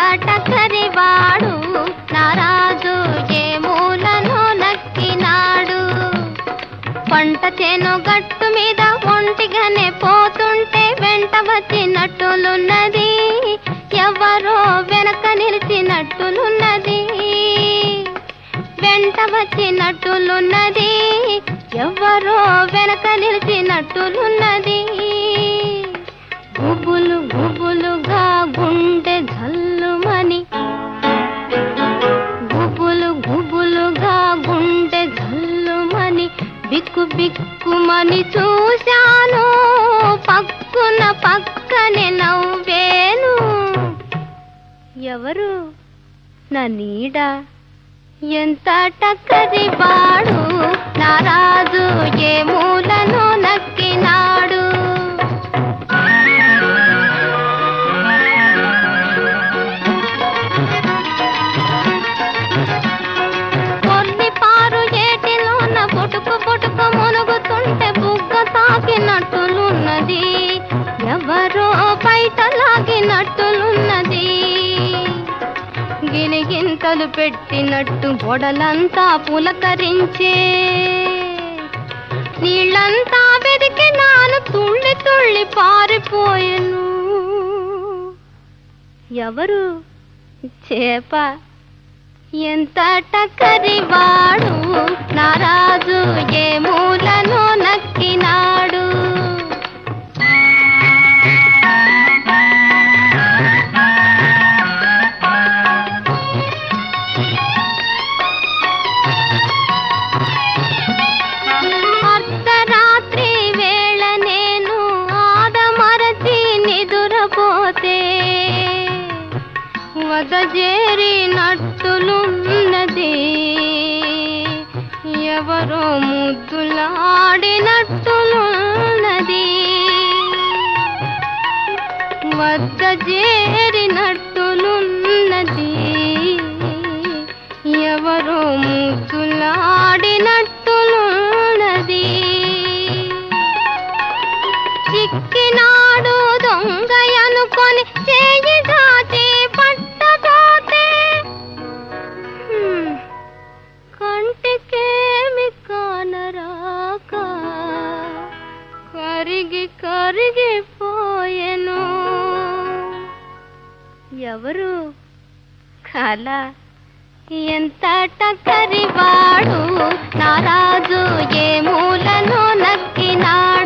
టకరివాడు నారాజు ఏ మూలను నక్కినాడు పంట చేను గట్టు మీద ఒంటిగానే పోతుంటే వెంట వచ్చినట్టులున్నది ఎవరో వెనక నిలిచినట్టులున్నది వెంట వచ్చినట్టులున్నది ఎవరో వెనక నిలిచినట్టులున్నది గుబులు గుబులుగా గుండె జల్లుమని గుబులు గుబులుగా గుండె జల్లుమని బిక్కు బిక్కుమని చూశాను పక్కున పక్కనే నవ్వేను ఎవరు నా నీడ ఎంత టక్కరి వాడు నారాజు ఏ మూలను నక్కినాడు కొన్ని పారు ఏటిలోన పుటుకు పుటుకు మునుగుతుంటే బుగ్గ తాకినట్టులున్నది ఎవరో బయట లాగినట్టులున్నది గిలిగింతలు పెట్టినట్టు గొడలంతా పులకరించే నీళ్ళంతా వెదికి నాను తుళ్ళి తుళ్ళి పారిపోయెను ఎవరు చేప ఎంత టకరివాడు నారాజు ఏ మూలను నక్కినాడు అర్ధరాత్రి వేళ నేను ఆదమరచి నిదురపోతే వదజేరినట్టులున్నది ఎవరో ముద్దులాడినట్టులున్నది వద్ద చేరినట్టులున్నది ఎవరో ముద్దులాడినట్టులున్నది చిక్కినాడు దొంగ అనుకొని చేయి దాచి పట్టబోతే హ్మ్, కంటికేమి కానరాక కరిగి కరిగిపోయెను ఎవరు కళ ఎంత టకరివాడు నారాజు ఏ మూలను నక్కినాడు